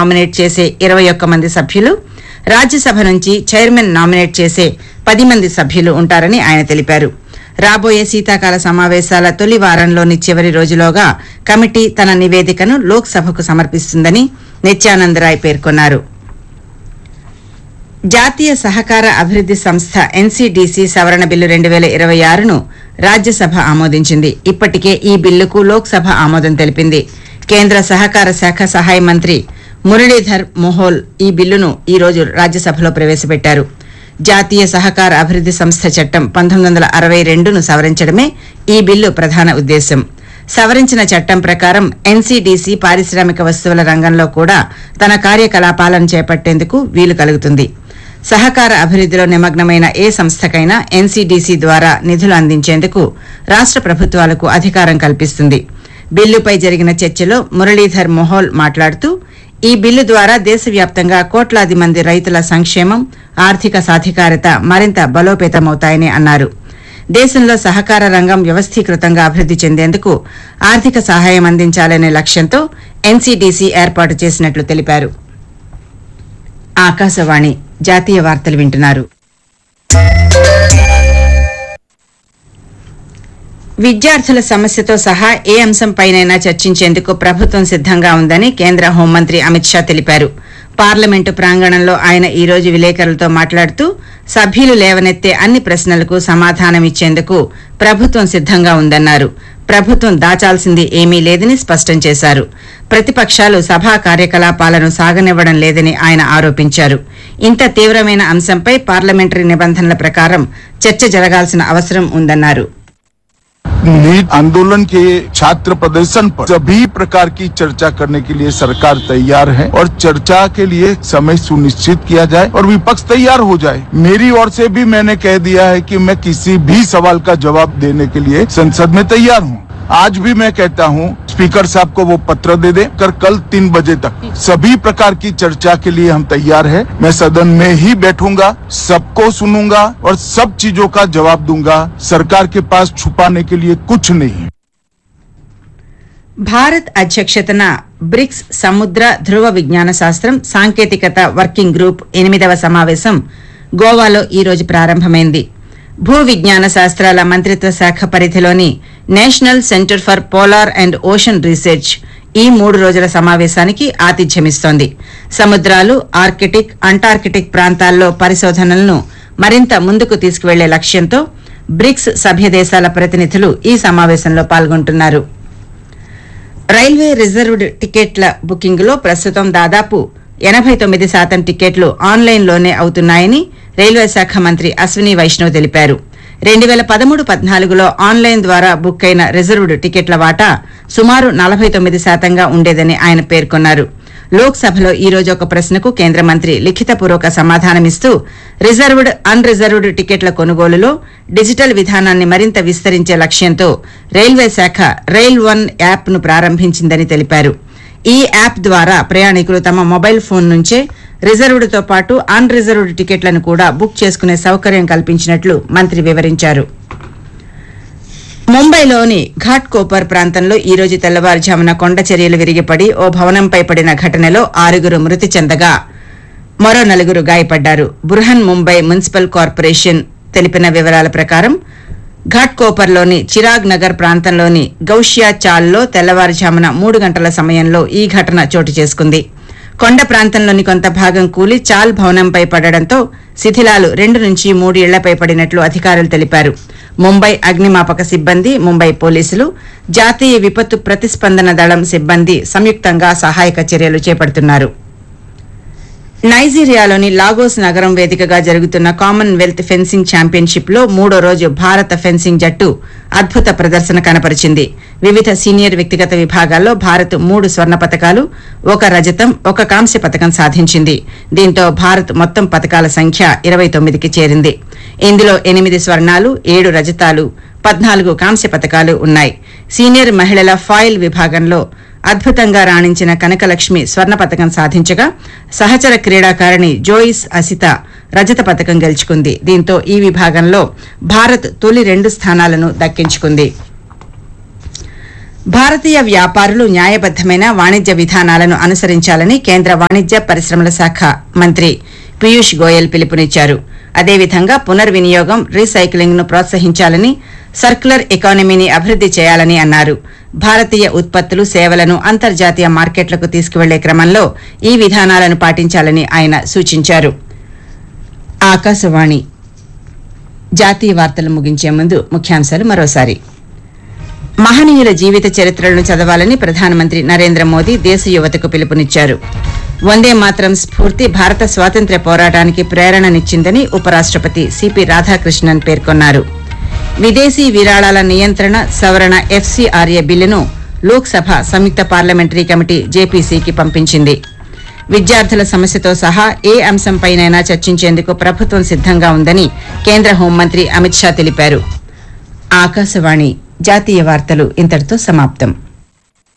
nominate చేసే ఇరవై ఒక్క మంది సభ్యులు రాజ్యసభ నుంచి చైర్మన్ నామినేట్ చేసే పది మంది సభ్యులు ఉంటారని ఆయన తెలిపారు రాబోయే శీతాకాల సమావేశాల తొలి వారంలోని చివరి రోజులోగా కమిటీ తన నివేదికను లోక్సభకు సమర్పిస్తుందని నిత్యానంద్ రాయ్ పేర్కొన్నారు జాతీయ సహకార అభివృద్ది సంస్థ ఎన్సీడీసీ సవరణ బిల్లు రెండు వేల ఇరవై ఆరును రాజ్యసభ ఆమోదించింది ఇప్పటికే ఈ బిల్లుకు లోక్సభ ఆమోదం తెలిపింది కేంద్ర సహకార శాఖ సహాయ మంత్రి మురళీధర్ మోహోల్ ఈ బిల్లును ఈ రోజు రాజ్యసభలో ప్రవేశపెట్టారు జాతీయ సహకార అభివృద్ది సంస్థ చట్టం పంతొమ్మిది వందల అరవై రెండును సవరించడమే ఈ బిల్లు ప్రధాన ఉద్దేశం సవరించిన చట్టం ప్రకారం ఎన్సీడీసీ పారిశ్రామిక వస్తువుల రంగంలో కూడా తన కార్యకలాపాలను చేపట్టేందుకు వీలు కలుగుతుంది సహకార అభివృద్దిలో నిమగ్నమైన ఏ సంస్థకైనా ఎన్సీడీసీ ద్వారా నిధులు అందించేందుకు రాష్ట ప్రభుత్వాలకు అధికారం కల్పిస్తుంది బిల్లుపై జరిగిన చర్చలో మురళీధర్ మొహోల్ మాట్లాడుతూ ఈ బిల్లు ద్వారా దేశవ్యాప్తంగా కోట్లాది మంది రైతుల సంక్షేమం ఆర్థిక సాధికారత మరింత బలోపేతమవుతాయని అన్నారు దేశంలో సహకార రంగం వ్యవస్థీకృతంగా అభివృద్ది చెందేందుకు ఆర్థిక సహాయం అందించాలనే లక్ష్యంతో ఎన్సీడీసీ ఏర్పాటు చేసినట్లు తెలిపారు ఆకాశవాణి జాతీయ వార్తలు వింటున్నారు విద్యార్థుల సమస్యతో సహా ఏ అంశంపైనైనా చర్చించేందుకు ప్రభుత్వం సిద్దంగా ఉందని కేంద్ర హోంమంత్రి అమిత్ షా తెలిపారు పార్లమెంటు ప్రాంగణంలో ఆయన ఈ రోజు విలేకరులతో మాట్లాడుతూ సభ్యులు లేవనెత్తే అన్ని ప్రశ్నలకు సమాధానమిచ్చేందుకు ప్రభుత్వం సిద్దంగా ఉందన్నారు ప్రభుత్వం దాచాల్సింది ఏమీ లేదని స్పష్టం చేశారు ప్రతిపక్షాలు సభా కార్యకలాపాలను సాగనివ్వడం లేదని ఆయన ఆరోపించారు ఇంత తీవ్రమైన అంశంపై పార్లమెంటరీ నిబంధనల ప్రకారం చర్చ జరగాల్సిన అవసరం ఉందన్నారు नीट आंदोलन के छात्र प्रदर्शन पर सभी प्रकार की चर्चा करने के लिए सरकार तैयार है और चर्चा के लिए समय सुनिश्चित किया जाए और विपक्ष तैयार हो जाए मेरी ओर से भी मैंने कह दिया है कि मैं किसी भी सवाल का जवाब देने के लिए संसद में तैयार हूँ आज भी मैं कहता हूँ स्पीकर साहब को वो पत्र दे दे कर कल तीन बजे तक सभी प्रकार की चर्चा के लिए हम तैयार हैं मैं सदन में ही बैठूंगा सबको सुनूंगा और सब चीजों का जवाब दूंगा सरकार के पास छुपाने के लिए कुछ नहीं है భారత్ అధ్యక్షతన బ్రిక్స్ సముద్ర ధృవ విజ్ఞాన శాస్త్రం సాంకేతికత వర్కింగ్ గ్రూప్ ఎనిమిదవ సమావేశం గోవాలో ఈ రోజు ప్రారంభమైంది భూ విజ్ఞాన శాస్త్రాల మంత్రిత్వ శాఖ పరిధిలోని national centre for polar and ocean research ఈ మూడు రోజుల సమావేశానికి ఆతిథ్యమిస్తోంది సముద్రాలు ఆర్కిటిక్ అంటార్కిటిక్ ప్రాంతాల్లో పరిశోధనలను మరింత ముందుకు తీసుకువెళ్లే లక్ష్యంతో బ్రిక్స్ సభ్య దేశాల ప్రతినిధులు ఈ సమావేశంలో పాల్గొంటున్నారు రైల్వే రిజర్వ్డ్ టికెట్ల బుకింగ్ లో ప్రస్తుతం దాదాపు ఎనభై తొమ్మిది శాతం టికెట్లు ఆన్లైన్లోనే అవుతున్నాయని రైల్వే శాఖ మంత్రి అశ్విని వైష్ణవ్ తెలిపారు రెండు వేల పదమూడు పద్నాలుగులో ఆన్లైన్ ద్వారా బుక్ అయిన రిజర్వ్డ్ టికెట్ల వాటా సుమారు నలభై తొమ్మిది శాతంగా ఉండేదని ఆయన పేర్కొన్నారు లోక్సభలో ఈ రోజు ఒక ప్రశ్నకు కేంద్ర మంత్రి లిఖితపూర్వక సమాధానమిస్తూ రిజర్వ్డ్ అన్ రిజర్వ్డ్ టికెట్ల కొనుగోలులో డిజిటల్ విధానాన్ని మరింత విస్తరించే లక్ష్యంతో రైల్వే శాఖ రైల్ వన్ యాప్ ను ప్రారంభించిందని తెలిపారు ఈ యాప్ ద్వారా ప్రయాణికులు తమ మొబైల్ ఫోన్ నుంచే రిజర్వ్డ్ తో పాటు అన్ రిజర్వ్డ్ టికెట్లను కూడా బుక్ చేసుకునే సౌకర్యం కల్పించినట్లు మంత్రి వివరించారు ముంబైలోని ఘాట్ కోపర్ ప్రాంతంలో ఈ రోజు తెల్లవారుజామున కొండ చర్యలు విరిగిపడి ఓ భవనంపై పడిన ఘటనలో ఆరుగురు మృతి చెందగా మరో నలుగురు గాయపడ్డారు బుర్హన్ ముంబై మున్సిపల్ కార్పొరేషన్ తెలిపిన వివరాల ప్రకారం ఘాట్ కోపర్లోని చిరాగ్ నగర్ ప్రాంతంలోని గౌషియా చాల్లో తెల్లవారుజామున మూడు గంటల సమయంలో ఈ ఘటన చోటు చేసుకుంది కొండ ప్రాంతంలోని కొంత భాగం కూలి చాల్ భవనంపై పడడంతో శిథిలాలు రెండు నుంచి మూడు ఇళ్లపై పడినట్లు అధికారులు తెలిపారు ముంబై అగ్నిమాపక సిబ్బంది ముంబై పోలీసులు జాతీయ విపత్తు ప్రతిస్పందన దళం సిబ్బంది సంయుక్తంగా సహాయక చర్యలు చేపడుతున్నారు నైజీరియాలోని లాగోస్ నగరం వేదికగా జరుగుతున్న కామన్వెల్త్ ఫెన్సింగ్ ఛాంపియన్షిప్ లో మూడో రోజు భారత ఫెన్సింగ్ జట్టు అద్భుత ప్రదర్శన కనపరిచింది వివిధ సీనియర్ వ్యక్తిగత విభాగాల్లో భారత్ మూడు స్వర్ణ పతకాలు ఒక రజతం ఒక కాంస్య పతకం సాధించింది దీంతో భారత్ మొత్తం పతకాల సంఖ్య ఇరవై తొమ్మిదికి చేరింది ఇందులో ఎనిమిది స్వర్ణాలు ఏడు రజతాలు పద్నాలుగు కాంస్య పతకాలు ఉన్నాయి సీనియర్ మహిళల ఫాయిల్ విభాగంలో అద్భుతంగా రాణించిన కనకలక్ష్మి స్వర్ణ పతకం సాధించగా సహచర క్రీడాకారిణి జోయిస్ అసిత రజత పతకం గెలుచుకుంది దీంతో ఈ విభాగంలో భారత్ తొలి రెండు స్థానాలను దక్కించుకుంది భారతీయ వ్యాపారులు న్యాయబద్దమైన వాణిజ్య విధానాలను అనుసరించాలని కేంద్ర వాణిజ్య పరిశ్రమల శాఖ మంత్రి పీయూష్ గోయల్ పిలుపునిచ్చారు అదేవిధంగా పునర్వినియోగం రీసైక్లింగ్ ను ప్రోత్సహించాలని సర్కులర్ ఎకానమీని అభివృద్ది చేయాలని అన్నారు భారతీయ ఉత్పత్తులు సేవలను అంతర్జాతీయ మార్కెట్లకు తీసుకువెళ్లే క్రమంలో ఈ విధానాలను పాటించాలని ఆయన సూచించారు ఆకాశవాణి జాతీయ వార్తలు ముగించే ముందు ముఖ్యాంశాలు మరోసారి మహనీయుల జీవిత చరిత్రలను చదవాలని ప్రధానమంత్రి నరేంద్ర మోదీ దేశ యువతకు పిలుపునిచ్చారు వందే మాత్రం స్ఫూర్తి భారత స్వాతంత్ర్య పోరాటానికి ప్రేరణనిచ్చిందని ఉపరాష్టపతి సిపి రాధాకృష్ణన్ పేర్కొన్నారు విదేశీ విరాళాల నియంత్రణ సవరణ ఎఫ్సీఆర్ఏ బిల్లును లోక్సభ సంయుక్త పార్లమెంటరీ కమిటీ జేపీసీకి పంపించింది విద్యార్థుల సమస్యతో సహా ఏ అంశంపైనైనా చర్చించేందుకు ప్రభుత్వం సిద్దంగా ఉందని కేంద్ర హోంమంత్రి అమిత్ షా తెలిపారు ఆకాశవాణి జాతీయ వార్తలు ఇంతటితో సమాప్తం